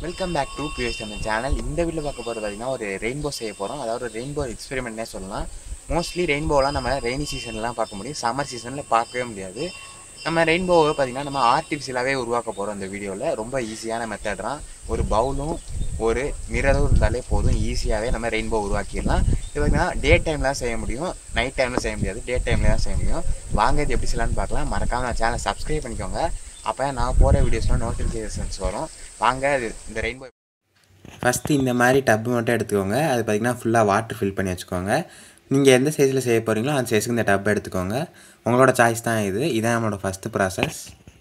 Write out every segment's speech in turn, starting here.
Welcome back to PS Tamil channel இந்த video பார்க்க போகிறது பார்த்தீங்கன்னா ஒரு ரெயின்போ செய்ய போகிறோம் அதாவது ஒரு ரெயின்போ எக்ஸ்பெரிமெண்ட்னே சொல்லலாம் மோஸ்ட்லி ரெயின்போலாம் நம்ம ரெய்னி சீசன்லாம் பார்க்க முடியும் சம்மர் சீசனில் பார்க்கவே முடியாது நம்ம ரெயின்போவை பார்த்தீங்கன்னா நம்ம ஆர்டிஃபிஷியலாகவே உருவாக்க போகிறோம் இந்த வீடியோவில் ரொம்ப ஈஸியான மெத்தட் தான் ஒரு பவுலும் ஒரு மிரரும் இருந்தாலே போதும் ஈஸியாகவே நம்ம ரெயின்போ உருவாக்கிடலாம் இது பார்த்தீங்கன்னா டே டைமில் செய்ய முடியும் நைட் டைமில் செய்ய முடியாது டே டைமில் தான் செய்ய முடியும் வாங்க இது எப்படி செய்யலாம்னு பார்க்கலாம் மறக்காம நான் சேனலை சப்ஸ்கிரைப் பண்ணிக்கோங்க அப்போ நான் போகிற வீடியோஸ்லாம் நோட்டிஃபிகேஷன்ஸ் வரும் வாங்க இது இந்த ரெயின்போ ஃபஸ்ட்டு இந்த மாதிரி டப்பு மட்டும் எடுத்துக்கோங்க அது பார்த்திங்கன்னா ஃபுல்லாக வாட்டர் ஃபில் பண்ணி வச்சுக்கோங்க நீங்கள் எந்த சைஸில் செய்ய போகிறீங்களோ அந்த சைஸுக்கு இந்த டப் எடுத்துக்கோங்க உங்களோட சாய்ஸ் தான் இது இதான் நம்மளோட ஃபஸ்ட்டு ப்ராசஸ்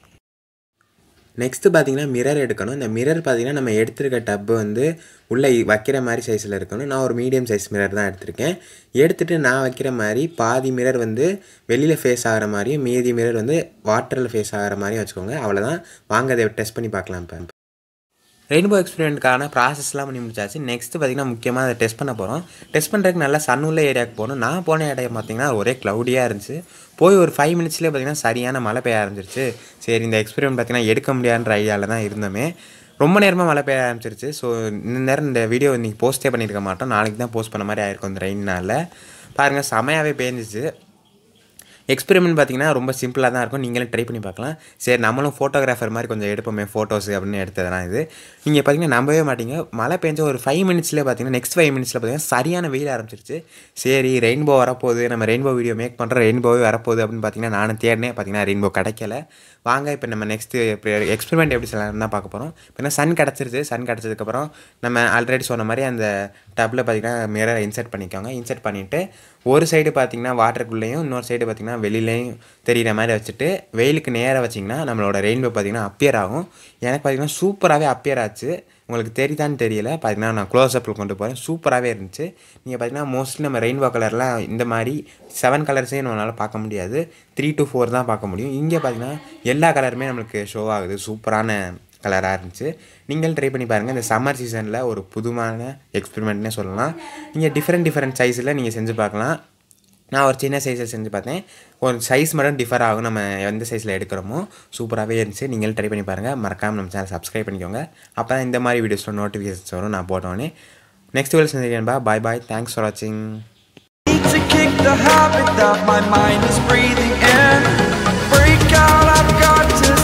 நெக்ஸ்ட்டு பார்த்தீங்கன்னா மிரர் எடுக்கணும் இந்த மிரர் பார்த்தீங்கன்னா நம்ம எடுத்திருக்க டப்பு வந்து உள்ளே வைக்கிற மாதிரி சைஸில் இருக்கணும் நான் ஒரு மீடியம் சைஸ் மிரர் தான் எடுத்திருக்கேன் எடுத்துகிட்டு நான் வைக்கிற மாதிரி பாதி மிரர் வந்து வெளியில் ஃபேஸ் ஆகிற மாதிரியும் மீதி மிரர் வந்து வாட்டரில் ஃபேஸ் ஆகிற மாதிரியும் வச்சுக்கோங்க அவ்வளோதான் வாங்க அதை டெஸ்ட் பண்ணி பார்க்கலாம் இப்போ ரெயின்போ எக்ஸ்பெரிமெண்ட்கான ப்ராசஸ்லாம் பண்ணி முடிச்சாச்சு நெக்ஸ்ட்டு பார்த்திங்கன்னா முக்கியமாக அதை டெஸ்ட் பண்ண போகிறோம் டெஸ்ட் பண்ணுறதுக்கு நல்லா சன் உள்ள ஏரியாவுக்கு போகணும் நான் போன இடம் பார்த்திங்கன்னா ஒரே க்ளவுடியாக இருந்துச்சு போய் ஒரு ஃபைவ் மினிட்ஸ்லேயே பார்த்திங்கன்னா சரியான மழை பெய்ய ஆரம்பிச்சிருச்சு சரி இந்த எக்ஸ்பெரிமெண்ட் பார்த்திங்கன்னா எடுக்க முடியாதுன்ற ஐடியாவில் தான் இருந்தோமே ரொம்ப நேரமாக மழை பெய்ய ஆரம்பிச்சிருச்சு ஸோ இந்த நேரம் இந்த வீடியோ இன்றைக்கி போஸ்ட்டே பண்ணியிருக்க மாட்டோம் நாளைக்கு தான் போஸ்ட் பண்ண மாதிரி ஆயிருக்கும் இந்த ரெயினால் பாருங்கள் செமையாகவே பேஞ்சிச்சு எக்ஸ்பெரிமெண்ட் பார்த்தீங்கன்னா ரொம்ப சிம்பிளாக தான் இருக்கும் நீங்களும் ட்ரை பண்ணி பார்க்கலாம் சரி நம்மளும் ஃபோட்டோகிராஃபர் மாதிரி கொஞ்சம் எடுப்போமே ஃபோட்டோஸ் அப்படின்னு எடுத்ததுதான் இது நீங்கள் பார்த்தீங்கன்னா நம்பவே மாட்டீங்க மழை பெஞ்ச ஒரு ஃபைவ் மினிட்ஸ்லேயே பார்த்தீங்கன்னா நெக்ஸ்ட் ஃபைவ் மினிட்ஸில் பார்த்தீங்கன்னா சரியான வெயில் ஆரம்பிச்சிருச்சு சரி ரெயின்போ வரப்போகுது நம்ம ரெயின்போ வீடியோ மேக் பண்ணுறோம் ரெயின்போவே வரப்போகுது அப்படின்னு பார்த்தீங்கன்னா நானும் தேடினேன் பார்த்தீங்கன்னா ரெயின்போ கிடைக்கல வாங்க இப்போ நம்ம நெக்ஸ்ட்டு எக்ஸ்பெரிமெண்ட் எப்படி செய்யலாம் தான் பார்க்க போகிறோம் இப்போ சன் கிடச்சிருச்சு சன் கிடச்சதுக்கப்புறம் நம்ம ஆல்ரெடி சொன்ன மாதிரி அந்த டப்பில் பார்த்தீங்கன்னா மிரரை இன்சர்ட் பண்ணிக்கோங்க இன்சர்ட் பண்ணிவிட்டு ஒரு சைடு பார்த்தீங்கன்னா வாட்டருக்குள்ளேயும் இன்னொரு சைடு பார்த்தீங்கன்னா வெளியிலையும் தெரிகிற மாதிரி வச்சுட்டு வெயிலுக்கு நேராக வச்சிங்கன்னா நம்மளோட ரெயின்போ பார்த்தீங்கன்னா அப்பியர் ஆகும் எனக்கு பார்த்தீங்கன்னா சூப்பராகவே அப்பியர் ஆச்சு உங்களுக்கு தெரியுதான்னு தெரியல பார்த்தீங்கன்னா நான் க்ளோஸ்அப்பில் கொண்டு போகிறேன் சூப்பராகவே இருந்துச்சு நீங்கள் பார்த்தீங்கன்னா மோஸ்ட்லி நம்ம ரெயின்போ கலர்லாம் இந்த மாதிரி செவன் கலர்ஸே நம்மளால் பார்க்க முடியாது த்ரீ டு ஃபோர் தான் பார்க்க முடியும் இங்கே பார்த்தீங்கன்னா எல்லா கலருமே நம்மளுக்கு ஷோ ஆகுது சூப்பரான கலராக இருந்துச்சு நீங்களும் ட்ரை பண்ணி பாருங்கள் இந்த சம்மர் சீசனில் ஒரு புதுமான எக்ஸ்பெரிமெண்ட்னே சொல்லலாம் நீங்கள் டிஃப்ரெண்ட் டிஃப்ரெண்ட் சைஸில் நீங்கள் செஞ்சு பார்க்கலாம் நான் ஒரு சின்ன சைஸில் செஞ்சு பார்த்தேன் ஒரு சைஸ் மட்டும் டிஃபர் ஆகும் நம்ம எந்த சைஸில் எடுக்கிறோமோ சூப்பராகவே இருந்துச்சு நீங்களும் ட்ரை பண்ணி பாருங்கள் மறக்காமல் நம்ம சேனல் சப்ஸ்கிரைப் பண்ணிக்கோங்க அப்போ தான் இந்த மாதிரி வீடியோஸில் நோட்டிஃபிகேஷன்ஸ் வரும் நான் போட்டோன்னே நெக்ஸ்ட் வீடியோ செஞ்சுருக்கேன்பா பாய் பாய் தேங்க்ஸ் ஃபார் வாட்சிங் Need to kick the habit that my mind is breathing in. Break out, I've got to